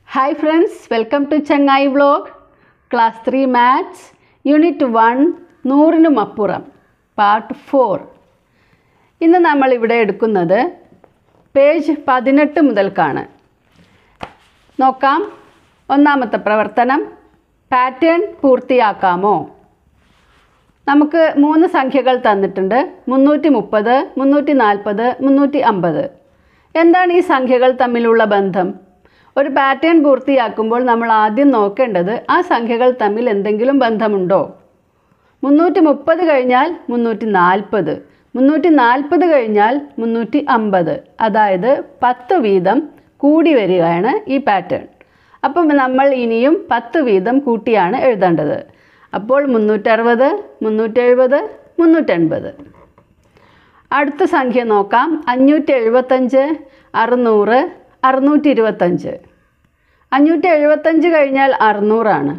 hi friends welcome to Chengayi vlog class three maths unit one നൂറിനും അപ്പുറം part four ഇന്ന് നമ്മൾ ഇവിടെ എടുക്കുന്നത് പേജ് പതിനെട്ട് മുതൽക്കാണ് നോക്കാം ഒന്നാമത്തെ പ്രവർത്തനം പാറ്റേൺ പൂർത്തിയാക്കാമോ നമുക്ക് മൂന്ന് സംഖ്യകൾ തന്നിട്ടുണ്ട് മുന്നൂറ്റി മുപ്പത് മുന്നൂറ്റി നാൽപ്പത് മുന്നൂറ്റി അമ്പത് എന്താണ് ഈ സംഖ്യകൾ തമ്മിലുള്ള ബന്ധം ഒരു പാറ്റേൺ പൂർത്തിയാക്കുമ്പോൾ നമ്മൾ ആദ്യം നോക്കേണ്ടത് ആ സംഖ്യകൾ തമ്മിൽ എന്തെങ്കിലും ബന്ധമുണ്ടോ മുന്നൂറ്റി മുപ്പത് കഴിഞ്ഞാൽ മുന്നൂറ്റി നാൽപ്പത് മുന്നൂറ്റി നാൽപ്പത് കഴിഞ്ഞാൽ മുന്നൂറ്റി അമ്പത് അതായത് പത്ത് വീതം കൂടി വരികയാണ് ഈ പാറ്റേൺ അപ്പം നമ്മൾ ഇനിയും പത്ത് വീതം കൂട്ടിയാണ് എഴുതേണ്ടത് അപ്പോൾ മുന്നൂറ്ററുപത് മുന്നൂറ്റെഴുപത് മുന്നൂറ്റൻപത് അടുത്ത സംഖ്യ നോക്കാം അഞ്ഞൂറ്റി എഴുപത്തഞ്ച് അറുന്നൂറ് അറുന്നൂറ്റി ഇരുപത്തഞ്ച് അഞ്ഞൂറ്റി എഴുപത്തഞ്ച് കഴിഞ്ഞാൽ അറുന്നൂറാണ്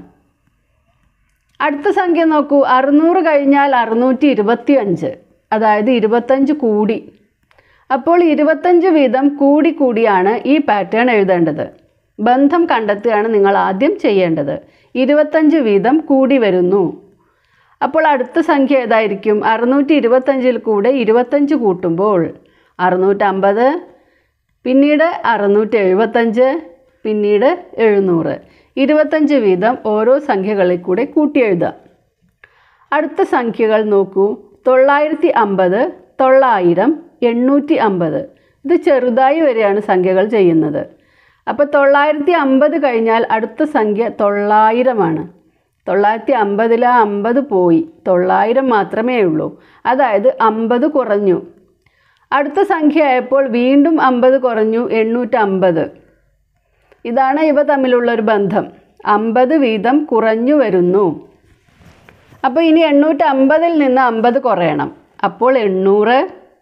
അടുത്ത സംഖ്യ നോക്കൂ അറുന്നൂറ് കഴിഞ്ഞാൽ അറുന്നൂറ്റി ഇരുപത്തി അഞ്ച് അതായത് ഇരുപത്തഞ്ച് കൂടി അപ്പോൾ ഇരുപത്തഞ്ച് വീതം കൂടി കൂടിയാണ് ഈ പാറ്റേൺ എഴുതേണ്ടത് ബന്ധം കണ്ടെത്തുകയാണ് നിങ്ങൾ ആദ്യം ചെയ്യേണ്ടത് ഇരുപത്തഞ്ച് വീതം കൂടി വരുന്നു അപ്പോൾ അടുത്ത സംഖ്യ ഏതായിരിക്കും അറുന്നൂറ്റി ഇരുപത്തഞ്ചിൽ കൂടെ ഇരുപത്തഞ്ച് കൂട്ടുമ്പോൾ അറുന്നൂറ്റമ്പത് പിന്നീട് അറുന്നൂറ്റി എഴുപത്തഞ്ച് പിന്നീട് എഴുന്നൂറ് ഇരുപത്തഞ്ച് വീതം ഓരോ സംഖ്യകളിൽ കൂടെ കൂട്ടി എഴുതാം അടുത്ത സംഖ്യകൾ നോക്കൂ തൊള്ളായിരത്തി അമ്പത് തൊള്ളായിരം എണ്ണൂറ്റി അമ്പത് ഇത് ചെറുതായി വരെയാണ് സംഖ്യകൾ ചെയ്യുന്നത് അപ്പോൾ തൊള്ളായിരത്തി അമ്പത് കഴിഞ്ഞാൽ അടുത്ത സംഖ്യ തൊള്ളായിരമാണ് തൊള്ളായിരത്തി അമ്പതിൽ അമ്പത് പോയി തൊള്ളായിരം മാത്രമേ ഉള്ളൂ അതായത് അമ്പത് കുറഞ്ഞു അടുത്ത സംഖ്യ ആയപ്പോൾ വീണ്ടും അമ്പത് കുറഞ്ഞു എണ്ണൂറ്റമ്പത് ഇതാണ് ഇവ തമ്മിലുള്ള ഒരു ബന്ധം അമ്പത് വീതം കുറഞ്ഞു വരുന്നു അപ്പോൾ ഇനി എണ്ണൂറ്റമ്പതിൽ നിന്ന് അമ്പത് കുറയണം അപ്പോൾ എണ്ണൂറ്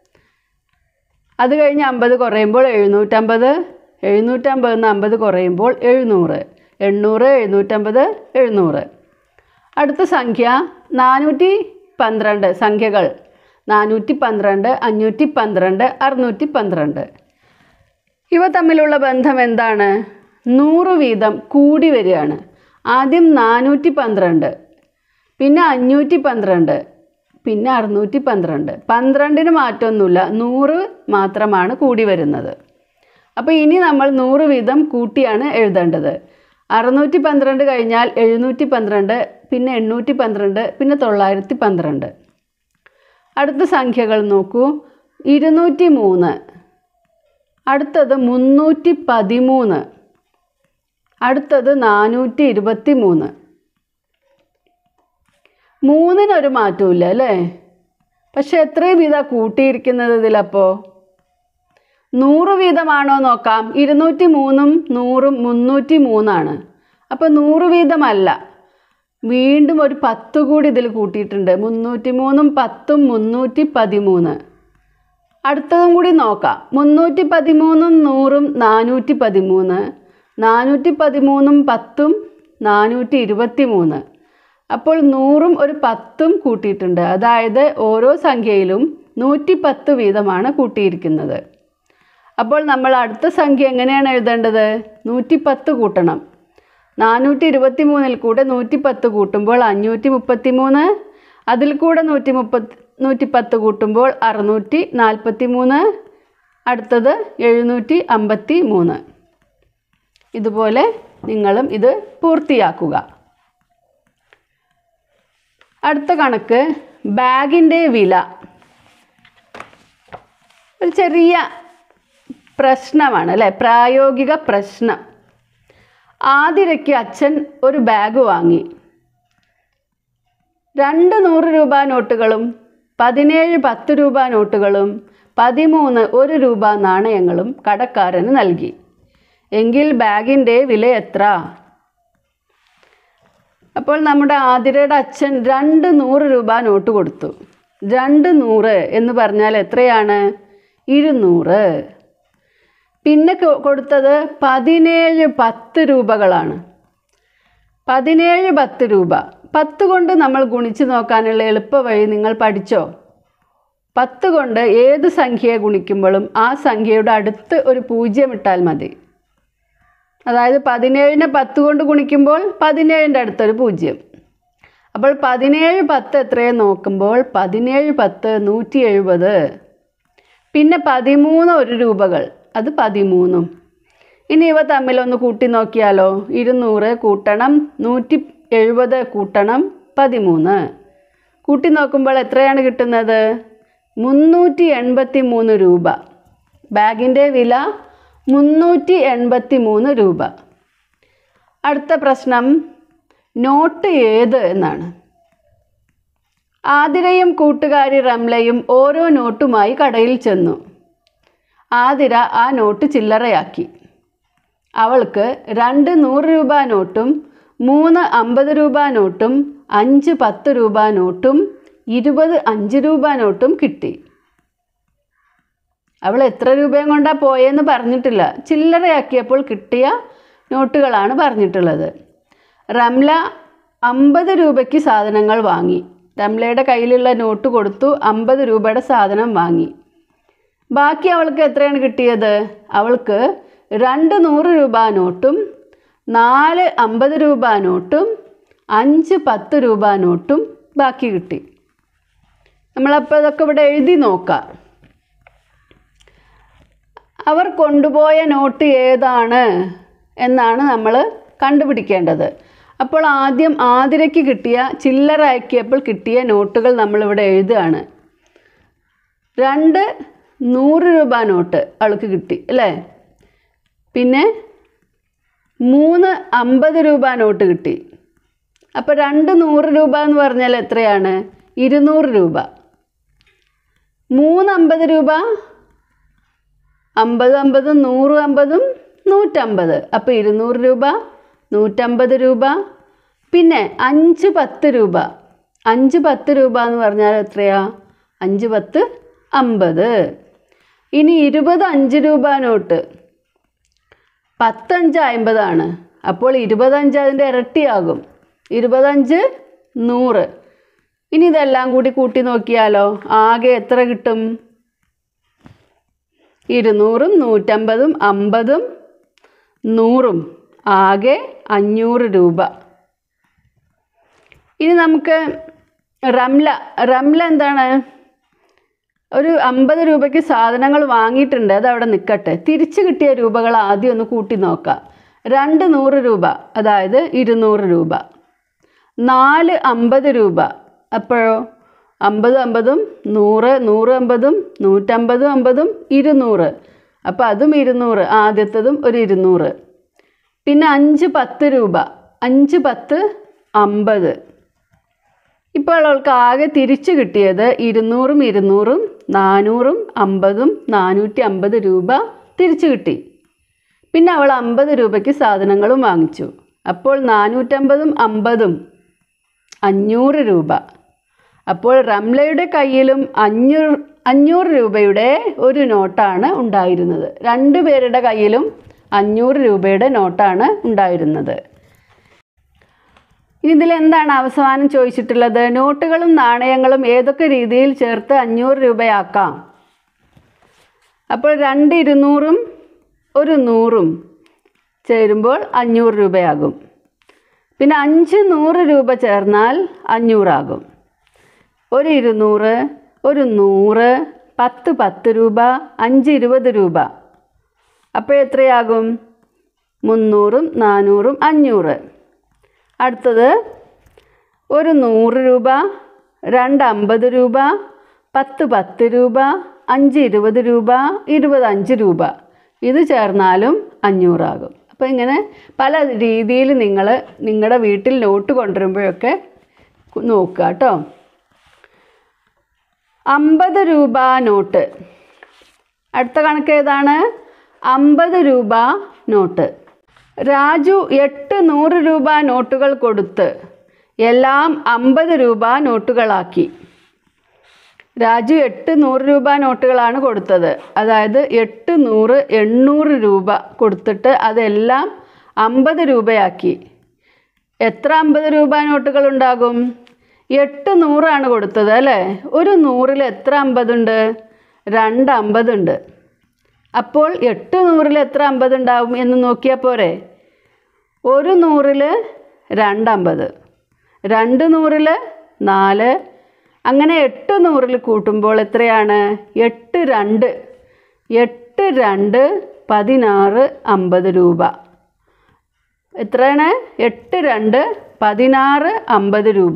അത് കഴിഞ്ഞ് അമ്പത് കുറയുമ്പോൾ എഴുന്നൂറ്റമ്പത് എഴുന്നൂറ്റമ്പതിൽ നിന്ന് അമ്പത് കുറയുമ്പോൾ എഴുന്നൂറ് എണ്ണൂറ് എഴുന്നൂറ്റമ്പത് എഴുന്നൂറ് അടുത്ത സംഖ്യ നാനൂറ്റി പന്ത്രണ്ട് സംഖ്യകൾ നാനൂറ്റി പന്ത്രണ്ട് അഞ്ഞൂറ്റി പന്ത്രണ്ട് അറുന്നൂറ്റി പന്ത്രണ്ട് ഇവ തമ്മിലുള്ള ബന്ധം എന്താണ് നൂറ് വീതം കൂടി വരികയാണ് ആദ്യം നാനൂറ്റി പന്ത്രണ്ട് പിന്നെ അഞ്ഞൂറ്റി പന്ത്രണ്ട് പിന്നെ അറുന്നൂറ്റി പന്ത്രണ്ട് പന്ത്രണ്ടിന് മാറ്റമൊന്നുമില്ല നൂറ് മാത്രമാണ് കൂടി വരുന്നത് അപ്പോൾ ഇനി നമ്മൾ നൂറ് വീതം കൂട്ടിയാണ് എഴുതേണ്ടത് അറുന്നൂറ്റി പന്ത്രണ്ട് കഴിഞ്ഞാൽ എഴുന്നൂറ്റി പന്ത്രണ്ട് പിന്നെ എണ്ണൂറ്റി പന്ത്രണ്ട് പിന്നെ തൊള്ളായിരത്തി പന്ത്രണ്ട് അടുത്ത സംഖ്യകൾ നോക്കൂ ഇരുന്നൂറ്റി മൂന്ന് അടുത്തത് മുന്നൂറ്റി പതിമൂന്ന് അടുത്തത് നാനൂറ്റി ഇരുപത്തി മൂന്ന് മൂന്നിനൊരു മാറ്റമില്ല അല്ലേ പക്ഷെ എത്രയും വീതം കൂട്ടിയിരിക്കുന്നത് ഇതിലപ്പോൾ നൂറ് വീതമാണോ നോക്കാം ഇരുന്നൂറ്റി മൂന്നും നൂറും മുന്നൂറ്റി മൂന്നാണ് അപ്പോൾ നൂറ് വീതമല്ല വീണ്ടും ഒരു പത്ത് കൂടി ഇതിൽ കൂട്ടിയിട്ടുണ്ട് മുന്നൂറ്റി മൂന്നും പത്തും മുന്നൂറ്റി പതിമൂന്ന് അടുത്തതും കൂടി നോക്കാം മുന്നൂറ്റി പതിമൂന്നും നൂറും നാനൂറ്റി പതിമൂന്ന് നാനൂറ്റി പതിമൂന്നും പത്തും നാനൂറ്റി ഇരുപത്തി മൂന്ന് അപ്പോൾ നൂറും ഒരു പത്തും കൂട്ടിയിട്ടുണ്ട് അതായത് ഓരോ സംഖ്യയിലും നൂറ്റി പത്ത് വീതമാണ് കൂട്ടിയിരിക്കുന്നത് അപ്പോൾ നമ്മൾ അടുത്ത സംഖ്യ എങ്ങനെയാണ് എഴുതേണ്ടത് നൂറ്റി പത്ത് കൂട്ടണം നാനൂറ്റി ഇരുപത്തി മൂന്നിൽ കൂടെ നൂറ്റി പത്ത് കൂട്ടുമ്പോൾ അഞ്ഞൂറ്റി മുപ്പത്തി മൂന്ന് അതിൽ കൂടെ നൂറ്റി മുപ്പത്തി നൂറ്റി പത്ത് കൂട്ടുമ്പോൾ അറുന്നൂറ്റി നാൽപ്പത്തി മൂന്ന് അടുത്തത് എഴുന്നൂറ്റി അമ്പത്തി മൂന്ന് ഇതുപോലെ നിങ്ങളും ഇത് പൂർത്തിയാക്കുക അടുത്ത കണക്ക് ബാഗിൻ്റെ വില ഒരു ചെറിയ പ്രശ്നമാണ് അല്ലേ പ്രായോഗിക പ്രശ്നം ആതിരയ്ക്ക് അച്ഛൻ ഒരു ബാഗ് വാങ്ങി രണ്ട് നൂറ് രൂപ നോട്ടുകളും പതിനേഴ് പത്ത് രൂപ നോട്ടുകളും പതിമൂന്ന് ഒരു രൂപ നാണയങ്ങളും കടക്കാരന് നൽകി എങ്കിൽ ബാഗിൻ്റെ വില എത്ര അപ്പോൾ നമ്മുടെ ആതിരയുടെ അച്ഛൻ രണ്ട് നൂറ് രൂപ നോട്ട് കൊടുത്തു രണ്ട് നൂറ് എന്ന് പറഞ്ഞാൽ എത്രയാണ് ഇരുന്നൂറ് പിന്നെ കൊടുത്തത് പതിനേഴ് പത്ത് രൂപകളാണ് പതിനേഴ് പത്ത് രൂപ പത്ത് കൊണ്ട് നമ്മൾ ഗുണിച്ച് നോക്കാനുള്ള എളുപ്പ വഴി നിങ്ങൾ പഠിച്ചോ പത്ത് കൊണ്ട് ഏത് സംഖ്യയെ ഗുണിക്കുമ്പോഴും ആ സംഖ്യയുടെ അടുത്ത് ഒരു പൂജ്യം ഇട്ടാൽ മതി അതായത് പതിനേഴിനെ പത്ത് കൊണ്ട് ഗുണിക്കുമ്പോൾ പതിനേഴിൻ്റെ അടുത്തൊരു പൂജ്യം അപ്പോൾ പതിനേഴ് പത്ത് എത്രയെന്ന് നോക്കുമ്പോൾ പതിനേഴ് പത്ത് നൂറ്റി എഴുപത് പിന്നെ പതിമൂന്ന് ഒരു രൂപകൾ അത് പതിമൂന്നും ഇനി ഇവ തമ്മിലൊന്ന് കൂട്ടി നോക്കിയാലോ ഇരുന്നൂറ് കൂട്ടണം നൂറ്റി എഴുപത് കൂട്ടണം പതിമൂന്ന് കൂട്ടി നോക്കുമ്പോൾ എത്രയാണ് കിട്ടുന്നത് മുന്നൂറ്റി എൺപത്തി മൂന്ന് രൂപ ബാഗിൻ്റെ വില മുന്നൂറ്റി എൺപത്തി മൂന്ന് രൂപ അടുത്ത പ്രശ്നം നോട്ട് ഏത് എന്നാണ് ആതിരയും കൂട്ടുകാരി റംലയും ഓരോ നോട്ടുമായി കടയിൽ ചെന്നു ആതിര ആ നോട്ട് ചില്ലറയാക്കി അവൾക്ക് രണ്ട് നൂറ് രൂപ നോട്ടും മൂന്ന് അമ്പത് രൂപ നോട്ടും അഞ്ച് പത്ത് രൂപ നോട്ടും ഇരുപത് അഞ്ച് രൂപ നോട്ടും കിട്ടി അവൾ എത്ര രൂപയും കൊണ്ടാ പോയെന്ന് പറഞ്ഞിട്ടില്ല ചില്ലറയാക്കിയപ്പോൾ കിട്ടിയ നോട്ടുകളാണ് പറഞ്ഞിട്ടുള്ളത് റംല അമ്പത് രൂപയ്ക്ക് സാധനങ്ങൾ വാങ്ങി റംലയുടെ കയ്യിലുള്ള നോട്ട് കൊടുത്തു അമ്പത് രൂപയുടെ സാധനം വാങ്ങി ബാക്കി അവൾക്ക് എത്രയാണ് കിട്ടിയത് അവൾക്ക് രണ്ട് നൂറ് രൂപ നോട്ടും നാല് അമ്പത് രൂപ നോട്ടും അഞ്ച് പത്ത് രൂപ നോട്ടും ബാക്കി കിട്ടി നമ്മളപ്പോൾ ഇതൊക്കെ ഇവിടെ എഴുതി നോക്കാം അവർ കൊണ്ടുപോയ നോട്ട് ഏതാണ് എന്നാണ് നമ്മൾ കണ്ടുപിടിക്കേണ്ടത് അപ്പോൾ ആദ്യം ആതിരയ്ക്ക് കിട്ടിയ ചില്ലറ അയക്കിയപ്പോൾ കിട്ടിയ നോട്ടുകൾ നമ്മളിവിടെ എഴുതുകയാണ് രണ്ട് നൂറ് രൂപ നോട്ട് അവൾക്ക് കിട്ടി അല്ലേ പിന്നെ മൂന്ന് അമ്പത് രൂപ നോട്ട് കിട്ടി അപ്പോൾ രണ്ട് നൂറ് രൂപ എന്ന് പറഞ്ഞാൽ എത്രയാണ് ഇരുന്നൂറ് രൂപ മൂന്ന് അമ്പത് രൂപ അമ്പത് അമ്പതും നൂറും അമ്പതും നൂറ്റമ്പത് അപ്പോൾ ഇരുന്നൂറ് രൂപ നൂറ്റമ്പത് രൂപ പിന്നെ അഞ്ച് പത്ത് രൂപ അഞ്ച് പത്ത് രൂപ എന്ന് പറഞ്ഞാൽ എത്രയാ അഞ്ച് പത്ത് അമ്പത് ഇനി ഇരുപത് അഞ്ച് രൂപ നോട്ട് പത്തഞ്ച് അമ്പതാണ് അപ്പോൾ ഇരുപത്തഞ്ച് അതിൻ്റെ ഇരട്ടിയാകും ഇരുപത്തഞ്ച് നൂറ് ഇനി ഇതെല്ലാം കൂടി കൂട്ടി നോക്കിയാലോ ആകെ എത്ര കിട്ടും ഇരുന്നൂറും നൂറ്റമ്പതും അമ്പതും നൂറും ആകെ അഞ്ഞൂറ് രൂപ ഇനി നമുക്ക് റംല റംല എന്താണ് ഒരു അമ്പത് രൂപയ്ക്ക് സാധനങ്ങൾ വാങ്ങിയിട്ടുണ്ട് അത് അവിടെ നിൽക്കട്ടെ തിരിച്ചു കിട്ടിയ രൂപകൾ ആദ്യം ഒന്ന് കൂട്ടി നോക്കാം രണ്ട് നൂറ് രൂപ അതായത് ഇരുന്നൂറ് രൂപ നാല് അമ്പത് രൂപ അപ്പോഴോ അമ്പത് അമ്പതും നൂറ് നൂറ് അമ്പതും നൂറ്റമ്പതും അമ്പതും ഇരുന്നൂറ് അപ്പോൾ അതും ഇരുന്നൂറ് ആദ്യത്തതും ഒരു ഇരുന്നൂറ് പിന്നെ അഞ്ച് പത്ത് രൂപ അഞ്ച് പത്ത് അമ്പത് ഇപ്പോൾ അവൾക്ക് ആകെ തിരിച്ചു കിട്ടിയത് ഇരുന്നൂറും ഇരുന്നൂറും നാനൂറും അമ്പതും നാനൂറ്റി അമ്പത് രൂപ തിരിച്ചു കിട്ടി പിന്നെ അവൾ അമ്പത് രൂപയ്ക്ക് സാധനങ്ങളും വാങ്ങിച്ചു അപ്പോൾ നാനൂറ്റമ്പതും അമ്പതും അഞ്ഞൂറ് രൂപ അപ്പോൾ റംലയുടെ കയ്യിലും അഞ്ഞൂറ് അഞ്ഞൂറ് രൂപയുടെ ഒരു നോട്ടാണ് ഉണ്ടായിരുന്നത് രണ്ടു പേരുടെ കയ്യിലും അഞ്ഞൂറ് രൂപയുടെ നോട്ടാണ് ഉണ്ടായിരുന്നത് ഇനി ഇതിൽ എന്താണ് അവസാനം ചോദിച്ചിട്ടുള്ളത് നോട്ടുകളും നാണയങ്ങളും ഏതൊക്കെ രീതിയിൽ ചേർത്ത് അഞ്ഞൂറ് രൂപയാക്കാം അപ്പോൾ രണ്ട് ഇരുന്നൂറും ഒരു നൂറും ചേരുമ്പോൾ അഞ്ഞൂറ് രൂപയാകും പിന്നെ അഞ്ച് നൂറ് രൂപ ചേർന്നാൽ അഞ്ഞൂറാകും ഒരു ഇരുന്നൂറ് ഒരു നൂറ് പത്ത് പത്ത് രൂപ അഞ്ച് ഇരുപത് രൂപ അപ്പോൾ എത്രയാകും മുന്നൂറും നാനൂറും അഞ്ഞൂറ് അടുത്തത് ഒരു നൂറ് രൂപ രണ്ട് അമ്പത് രൂപ പത്ത് പത്ത് രൂപ അഞ്ച് ഇരുപത് രൂപ ഇരുപത് അഞ്ച് രൂപ ഇത് ചേർന്നാലും അഞ്ഞൂറാകും അപ്പോൾ ഇങ്ങനെ പല രീതിയിൽ നിങ്ങൾ നിങ്ങളുടെ വീട്ടിൽ നോട്ട് കൊണ്ടുവരുമ്പോഴൊക്കെ നോക്കുക കേട്ടോ അമ്പത് രൂപ നോട്ട് അടുത്ത കണക്ക് ഏതാണ് അമ്പത് രൂപ നോട്ട് രാജു എട്ട് നൂറ് രൂപ നോട്ടുകൾ കൊടുത്ത് എല്ലാം അമ്പത് രൂപ നോട്ടുകളാക്കി രാജു എട്ട് നൂറ് രൂപ നോട്ടുകളാണ് കൊടുത്തത് അതായത് എട്ട് നൂറ് എണ്ണൂറ് രൂപ കൊടുത്തിട്ട് അതെല്ലാം അമ്പത് രൂപയാക്കി എത്ര അമ്പത് രൂപ നോട്ടുകൾ ഉണ്ടാകും എട്ട് നൂറാണ് കൊടുത്തത് അല്ലേ ഒരു നൂറിൽ എത്ര അമ്പതുണ്ട് രണ്ട് അമ്പതുണ്ട് അപ്പോൾ എട്ട് നൂറിൽ എത്ര അമ്പത് ഉണ്ടാവും എന്ന് നോക്കിയാൽ പോരെ ഒരു നൂറിൽ രണ്ടമ്പത് രണ്ട് നൂറിൽ നാല് അങ്ങനെ എട്ട് നൂറിൽ കൂട്ടുമ്പോൾ എത്രയാണ് എട്ട് രണ്ട് എട്ട് രണ്ട് പതിനാറ് അമ്പത് രൂപ എത്രയാണ് എട്ട് രണ്ട് പതിനാറ് അമ്പത് രൂപ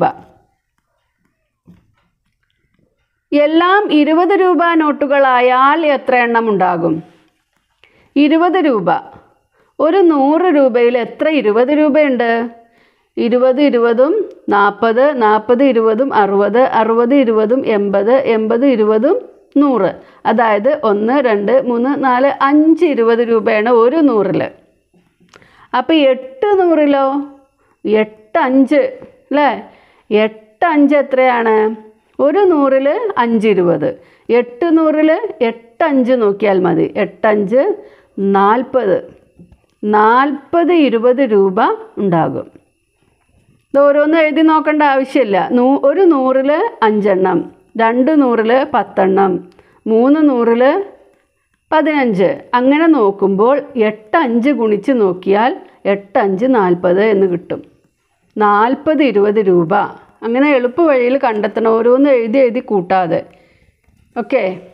എല്ലാം ഇരുപത് രൂപ നോട്ടുകളായാൽ എത്ര എണ്ണം ഉണ്ടാകും ഇരുപത് രൂപ ഒരു നൂറ് രൂപയിൽ എത്ര ഇരുപത് രൂപയുണ്ട് ഇരുപത് ഇരുപതും നാൽപ്പത് നാൽപ്പത് ഇരുപതും അറുപത് അറുപത് ഇരുപതും എൺപത് എൺപത് ഇരുപതും നൂറ് അതായത് ഒന്ന് രണ്ട് മൂന്ന് നാല് അഞ്ച് ഇരുപത് രൂപയാണ് ഒരു നൂറിൽ അപ്പോൾ എട്ട് നൂറിലോ എട്ട് അഞ്ച് അല്ലേ എട്ട് അഞ്ച് എത്രയാണ് ഒരു നൂറിൽ അഞ്ച് ഇരുപത് എട്ട് നൂറിൽ എട്ട് അഞ്ച് നോക്കിയാൽ മതി എട്ടഞ്ച് നാൽപ്പത് നാൽപ്പത് ഇരുപത് രൂപ ഉണ്ടാകും ഇത് ഓരോന്നും എഴുതി നോക്കേണ്ട ആവശ്യമില്ല നൂ ഒരു നൂറിൽ അഞ്ചെണ്ണം രണ്ട് നൂറിൽ പത്തെണ്ണം മൂന്ന് നൂറിൽ പതിനഞ്ച് അങ്ങനെ നോക്കുമ്പോൾ എട്ട് അഞ്ച് ഗുണിച്ച് നോക്കിയാൽ എട്ട് അഞ്ച് നാൽപ്പത് എന്ന് കിട്ടും നാൽപ്പത് ഇരുപത് രൂപ അങ്ങനെ എളുപ്പ വഴിയിൽ കണ്ടെത്തണം ഓരോന്ന് എഴുതി എഴുതി കൂട്ടാതെ ഓക്കെ